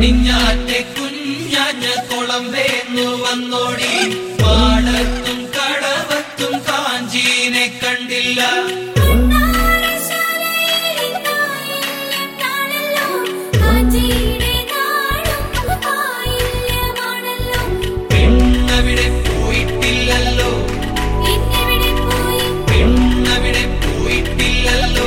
പടിഞ്ഞാറ്റെ കുഞ്ഞാഞ്ഞ കുളം വേന്നു വന്നോടി പാടത്തും കടവത്തും കാഞ്ചീനെ കണ്ടില്ല പെണ്ണവിടെ പോയിട്ടില്ലല്ലോ പെണ്ണവിടെ പോയിട്ടില്ലല്ലോ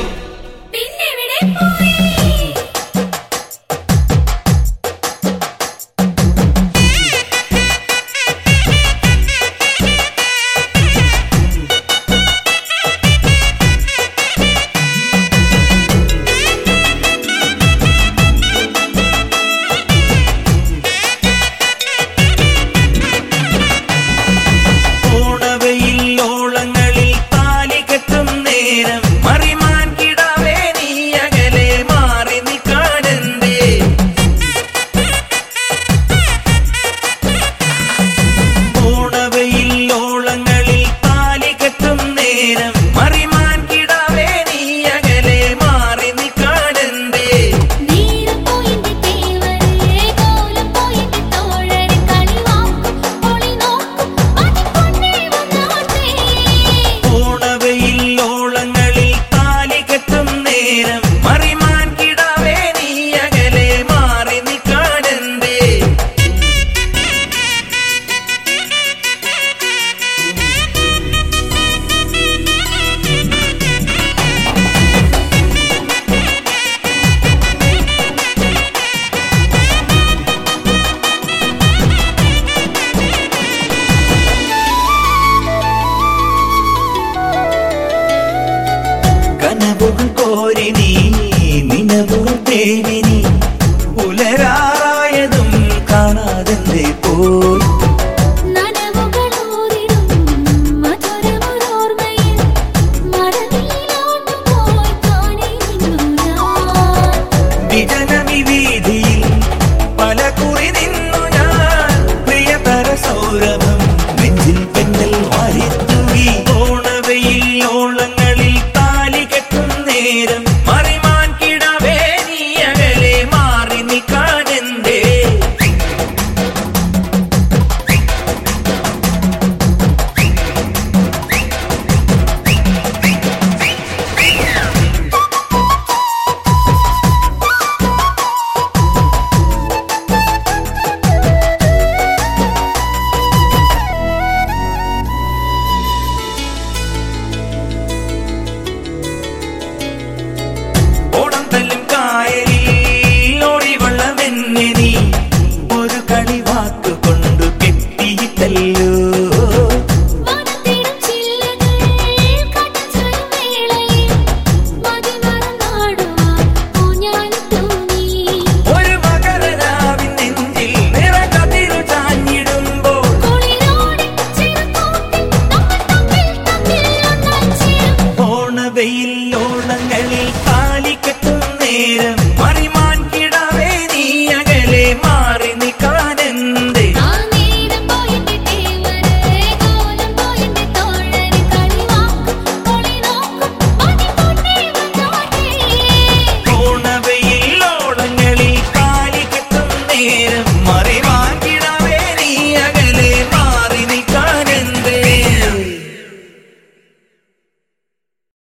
ഓടവയിൽ ഓളങ്ങളിൽ താലി കെട്ടും നേരം മറിമാൻ കിടാവേ നീ അകലെ മാറി നിൽക്കാനെന്തേ ഓടവയിൽ ഓളങ്ങളിൽ താലി കെട്ടും നേരം മറിമാൻ കിടാവേ നീ അകലെ മാറി നിൽക്കാനെന്തേ ഓടവയിൽ ഓളങ്ങളിൽ താലി കെട്ടും നേരം മറിമാൻ കിടാവേ നീ അകലെ മാറി നിൽക്കാനെന്തേ കനവുകൾ കോരി നീ നിലവുകൾ തേടി നീ പുലരാറായതും കാണാതെ പോയി വിജനമി വീതിയിൽ പല കുറി നിന്നു ഞാൻ പ്രിയതര സൗരഭം നെഞ്ചിൽ പെണ്ണൽ വാരിത്തൂകി ഓണവയിൽ ഓളങ്ങളിൽ താലി കെട്ടും നേരം മറിമാൻ കിടവേ നീ അകലെ മാറി നിൽക്കാനെന്തേ ഓണം തല്ലും കായലിൽ ഓടി വെള്ളമെന്നെ നീ